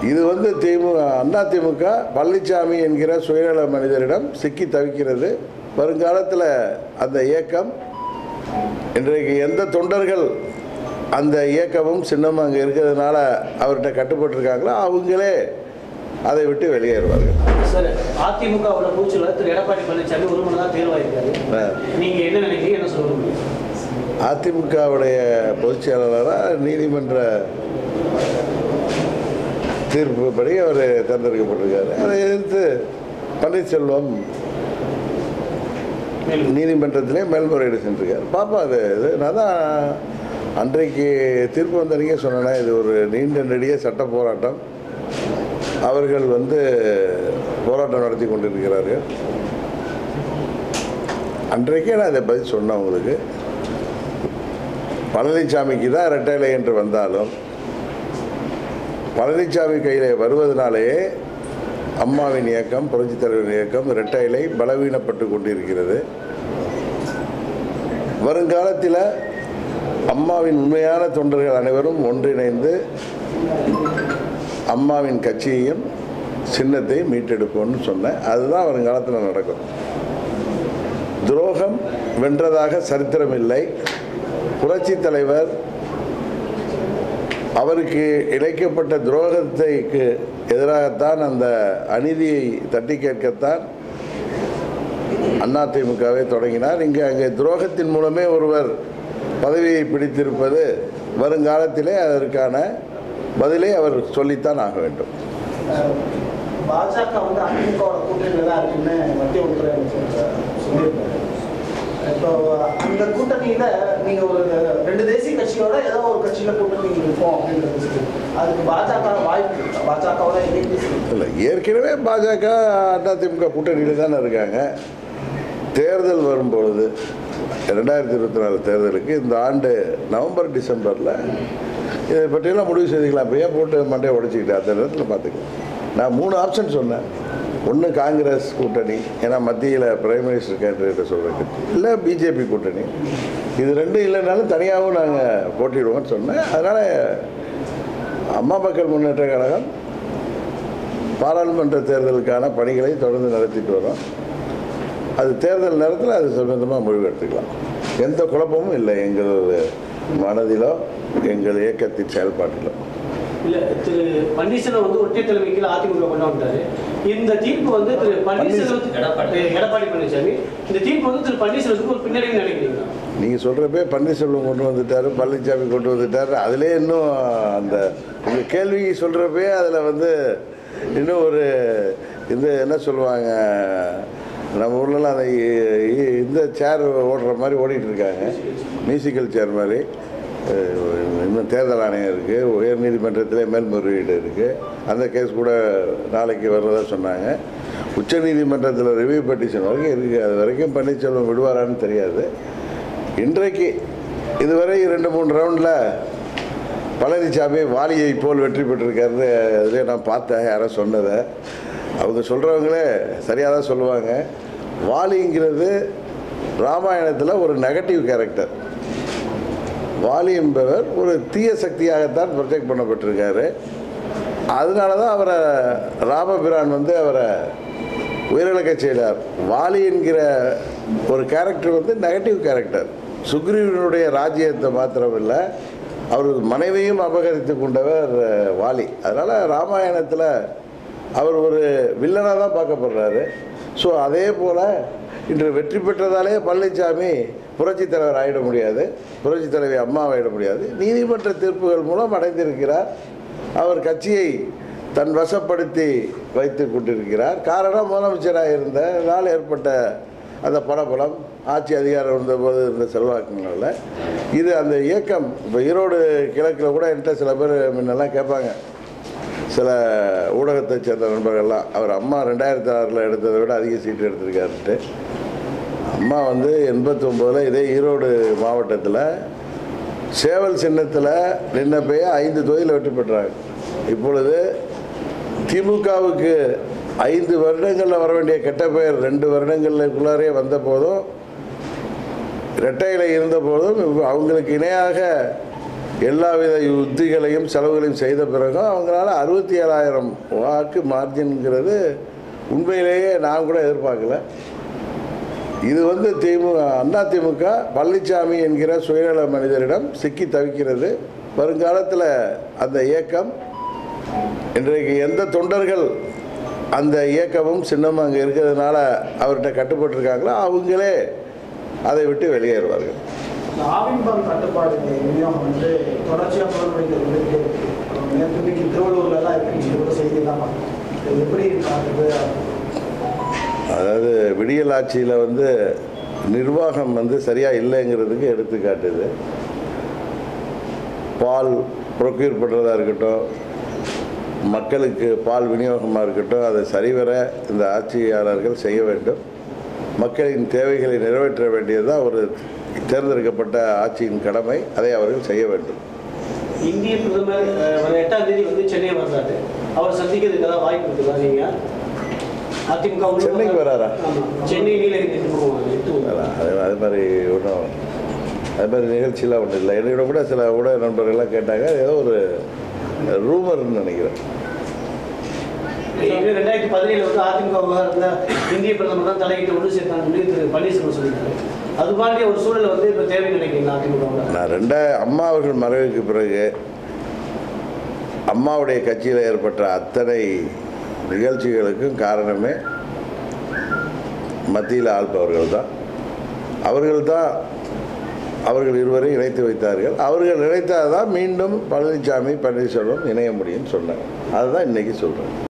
இது வந்து திமுக அண்ணா திமுக பழனிசாமி என்கிற சுயநல மனிதரிடம் சிக்கி தவிக்கிறது வருங்காலத்தில் அந்த இயக்கம் இன்றைக்கு எந்த தொண்டர்கள் அந்த இயக்கமும் சின்னமும் அங்கே இருக்கிறதுனால அவர்கிட்ட கட்டுப்பட்டிருக்காங்களோ அவங்களே அதை விட்டு வெளியேறுவார்கள் சார் அதிமுகவோட பூச்சில் திரு எடப்பாடி பழனிசாமி ஒரு மணி தான் தேர்வாயிருக்காரு ஆ. நீங்க என்ன நினைக்கிறீங்க என்ன சொல்ல முடியும் அதிமுகவுடைய பொதுச் செயலாளராக நீதிமன்ற தீர்ப்புப்படி அவர் தேர்ந்தெடுக்கப்பட்டிருக்காரு அதை எதிர்த்து பன்னீர்செல்வம் நீதிமன்றத்திலே மேல்முறையீடு சென்றிருக்காரு பாப்பா அது இது நான் தான் அன்றைக்கு தீர்ப்பு வந்தனைக்கே சொன்னேன் இது ஒரு நீண்ட நெடிய சட்ட போராட்டம் அவர்கள் வந்து போராட்டம் நடத்தி கொண்டிருக்கிறார்கள் அன்றைக்கே நான் இதை பதில் சொன்னேன் உங்களுக்கு பழனிசாமிக்கு தான் இரட்டைலை என்று வந்தாலும் பழனிசாமி கையில் வருவதனாலேயே அம்மாவின் இயக்கம் புரட்சித் தலைவரின் இயக்கம் இரட்டைலை பலவீனப்பட்டு கொண்டிருக்கிறது வருங்காலத்தில் அம்மாவின் உண்மையான தொண்டர்கள் அனைவரும் ஒன்றிணைந்து அம்மாவின் கட்சியையும் சின்னத்தை மீட்டெடுப்போம்னு சொன்னேன் அதுதான் வருங்காலத்தில் நடக்கும் துரோகம் வென்றதாக சரித்திரம் இல்லை புரட்சி தலைவர் அவருக்கு இழைக்கப்பட்ட துரோகத்தைக்கு எதிராகத்தான் அந்த அநீதியை தட்டி கேட்கத்தான் அதிமுகவை தொடங்கினார் இங்கே அங்கே துரோகத்தின் மூலமே ஒருவர் பதவியை பிடித்திருப்பது வருங்காலத்திலே அதற்கான பதிலை அவர் சொல்லித்தான் ஆக வேண்டும் பாஜக வந்து அதிமுகவோட கூட்டணியில் தான் இருக்குன்னு மத்திய உள்துறை அமைச்சர் சொல்லியிருக்காரு இப்போ அந்த கூட்டணியில நீங்க ஒரு ரெண்டு தேசிய கட்சியோட ஏதோ ஒரு கட்சியில கூட்டணி இருப்போம் அப்படின்றது சொல்லி. அதுக்கு பாஜக வாய்ப்பு இருக்கா? பாஜகவோட இணைந்து செய்யும். இல்லை ஏற்கனவே பாஜக அதிமுக கூட்டணியில் தானே இருக்காங்க தேர்தல் வரும்பொழுது ரெண்டாயிரத்தி இருபத்தி நாலு தேர்தலுக்கு இந்த ஆண்டு நவம்பர் டிசம்பரில் இதை பற்றியெல்லாம் முடிவு செய்துக்கலாம் இப்போ ஏன் போட்டு மண்டையை உடைச்சிக்கிட்டு அந்த நேரத்தில் பார்த்துக்கலாம் நான் மூணு ஆப்ஷன் சொன்னேன் ஒன்று காங்கிரஸ் கூட்டணி ஏன்னா மத்தியில் பிரைம் மினிஸ்டர் கேண்டிடேட்டை சொல்கிறேன் இல்லை பிஜேபி கூட்டணி இது ரெண்டும் இல்லைனாலும் தனியாகவும் நாங்கள் போட்டிடுவோம்னு சொன்னேன் அதனால் அம்மா மக்கள் முன்னேற்ற கழகம் பாராளுமன்ற தேர்தலுக்கான பணிகளை தொடர்ந்து நடத்திட்டு வரோம் அது தேர்தல் நேரத்தில் அது சம்பந்தமாக முடிவு எடுத்துக்கலாம் எந்த குழப்பமும் இல்லை எங்கள் மனதிலோ எங்கள் இயக்கத்தின் செயல்பாட்டிலோ இல்ல திரு பன்னீர்செல்வம் வந்து ஒற்றை தலைமைக்கு அதிமுக கொண்டு வந்துட்டாரு இந்த தீர்ப்பு வந்து திரு பன்னீர்செல்வத்துக்கு எடப்பாடி எடப்பாடி பழனிசாமி இந்த தீர்ப்பு வந்து திரு பன்னீர்செல்வத்துக்கு ஒரு பின்னடைவு நினைக்கிறீங்களா நீங்கள் சொல்கிறப்பே பன்னீர்செல்வம் கொண்டு வந்துட்டார் பழனிசாமி கொண்டு வந்துட்டார் அதிலே இன்னும் அந்த உங்கள் கேள்வி சொல்கிறப்பே அதில் வந்து இன்னும் ஒரு இந்த என்ன சொல்லுவாங்க நம்ம ஊர்லலாம் அந்த இ- இ- இந்த சேர் ஓடுற மாதிரி ஓடிட்டு இருக்காங்க மியூசிக்கல் சேர் மாதிரி அஹ் இன்னும் தேர்தல் ஆணையம் இருக்குது உயர் நீதிமன்றத்திலே மேல்முறையீடு இருக்குது அந்த கேஸ் கூட நாளைக்கு வர்றதா சொன்னாங்க உச்ச நீதிமன்றத்தில் ரிவ்யூ பெட்டிஷன் வரைக்கும் இருக்குது அது வரைக்கும் பன்னீர்செல்வம் விடுவாரான்னு தெரியாது இன்றைக்கு இதுவரை ரெண்டு மூணு ரவுண்டில் பழனிசாமி வாலியை போல் வெற்றி பெற்றிருக்காருன்னு அதிலே நான் பார்த்தேன் யாரோ சொன்னதை அவங்க சொல்கிறவங்களே சரியாக தான் சொல்லுவாங்க வாலிங்கிறது ராமாயணத்தில் ஒரு நெகட்டிவ் கேரக்டர் வாலி என்பவர் ஒரு தீய சக்தியாகத்தான் ப்ரொஜெக்ட் பண்ணப்பட்டிருக்காரு அதனால தான் அவரை ராமபிரான் வந்து அவரை உயிரிழக்கச் செய்தார் வாலி என்கிற ஒரு கேரக்டர் வந்து நெகட்டிவ் கேரக்டர் சுக்ரீவனுடைய ராஜ்யத்தை மாத்திரமில்லை அவர் மனைவியும் அபகரித்து கொண்டவர் அஹ், வாலி அதனால் ராமாயணத்தில் அவர் ஒரு வில்லனாக தான் பார்க்கப்படுறாரு ஸோ அதே போல் இன்று வெற்றி பெற்றதாலே பழனிசாமி புரட்சித் தலைவர் ஆகிட முடியாது புரட்சித் தலைவி அம்மா ஆகிட முடியாது நீதிமன்ற தீர்ப்புகள் மூலம் அடைந்திருக்கிறார் அவர் கட்சியை தன் வசப்படுத்தி வைத்து கொண்டிருக்கிறார் காரணம் முதலமைச்சராக இருந்த நாள் ஏற்பட்ட அந்த பணபலம் ஆட்சி அதிகாரம் இருந்தபோது இருந்த செல்வாக்குனால இது அந்த இயக்கம் இப்போ ஈரோடு கிழக்கில் கூட என்கிட்ட சில பேர் முன்னெல்லாம் கேட்பாங்க சில ஊடகத்தை சேர்ந்த நண்பர்கள்லாம் அவர் அம்மா ரெண்டாயிரத்தி ஆறில் எடுத்ததை விட அதிக சீட்டு எடுத்திருக்காருன்ட்டு அம்மா வந்து எண்பத்தொம்போதில் இதே ஈரோடு மாவட்டத்தில் சேவல் சின்னத்தில் நின்னப்பயே ஐந்து தொகுதியில் வெற்றி பெற்றாங்க இப்பொழுது திமுகவுக்கு ஐந்து வருடங்களில் வர வேண்டிய கெட்ட பெயர் ரெண்டு வருடங்களுக்குள்ளாரே வந்த போதும் இரட்டையில் இருந்த போதும் இப்ப அவங்களுக்கு இணையாக எல்லாவித யுத்திகளையும் செலவுகளையும் செய்த பிறகும் அவங்களால அறுபத்தி ஏழாயிரம் வாக்கு மார்ஜின்ங்கிறது உண்மையிலேயே நான் கூட எதிர்பார்க்கல இது வந்து திமுக அண்ணா திமுக பழனிசாமி என்கிற சுயநல மனிதரிடம் சிக்கி தவிக்கிறது வருங்காலத்தில் அந்த இயக்கம் இன்றைக்கு எந்த தொண்டர்கள் அந்த இயக்கமும் சின்னம் அங்கே இருக்கிறதுனால அவர்கிட்ட கட்டுப்பட்டிருக்காங்களோ அவங்களே அதை விட்டு வெளியேறுவார்கள் இந்த ஆவின்பால் கட்டுப்பாடு விநியோகம் வந்து தொடர்ச்சியாக புலன்படிக்க இருந்துகிட்டே இருக்கு நேற்று இன்னைக்கு திருவள்ளூர்ல எல்லாம் இருக்குன்னு கூட செய்தியெல்லாம் பார்த்தோம் இது எப்படி பார்க்குறது அதாவது விடியல் ஆட்சியில் வந்து நிர்வாகம் வந்து சரியாக இல்லைங்கிறதுக்கு எடுத்துக்காட்டுது பால் ப்ரொக்யூர் பண்ணுறதா இருக்கட்டும் மக்களுக்கு பால் விநியோகமாக இருக்கட்டும் அதை சரிவர இந்த ஆட்சியாளர்கள் செய்ய வேண்டும் மக்களின் தேவைகளை நிறைவேற்ற வேண்டியதுதான் ஒரு தேர்ந்தெடுக்கப்பட்ட ஆட்சியின் கடமை அதை அவர்கள் செய்ய வேண்டும் இந்திய பிரதமர் அஹ், வர எட்டாம் தேதி வந்து சென்னை வர்றாரு அவர் சந்திக்கிறதுக்கு ஏதாவது வாய்ப்பு இருக்குதா நீங்க அதிமுக உள்ள- சென்னைக்கு வராரா? ஆமா சென்னை நீலகிரி எட்டு போவாங்க எட்டு போவாங்க. அதான், அது அது மாதிரி ஒன்றும் அது மாதிரி நிகழ்ச்சியெலாம் ஒன்றும் இல்லை என்னோட கூட சில ஊடக நண்பர்கள்லாம் கேட்டாங்க அது ஏதோ ஒரு ரூமர்னு நினைக்கிறேன் இது ரெண்டாயிரத்தி பதினேழு வந்து அதிமுக விவகாரத்துல இந்திய பிரதமர் தான் தலையிட்டு ஒன்று சேர்த்தாங்க சொல்லி திரு பன்னீர்செல்வம் சொல்லியிருக்காரு அது மாதிரி ஒரு சூழல் வந்து இப்போ தேவைன்னு நினைக்கிறீங்களா அதிமுக நான் ரெண்டா அம்மா அவர்கள் மறைவுக்கு பிறகு அம்மாவுடைய கட்சியில் ஏற்பட்ட அத்தனை நிகழ்ச்சிகளுக்கும் காரணமே மத்தியில் ஆள்பவர்கள் தான் அவர்கள் தான் அவர்கள் இருவரை இணைத்து வைத்தார்கள் அவர்கள் நினைத்தால் தான் மீண்டும் பழனிசாமி பன்னீர்செல்வம் இணைய முடியும்னு சொன்னாங்க அதுதான் இன்னைக்கு சொல்கிறேன்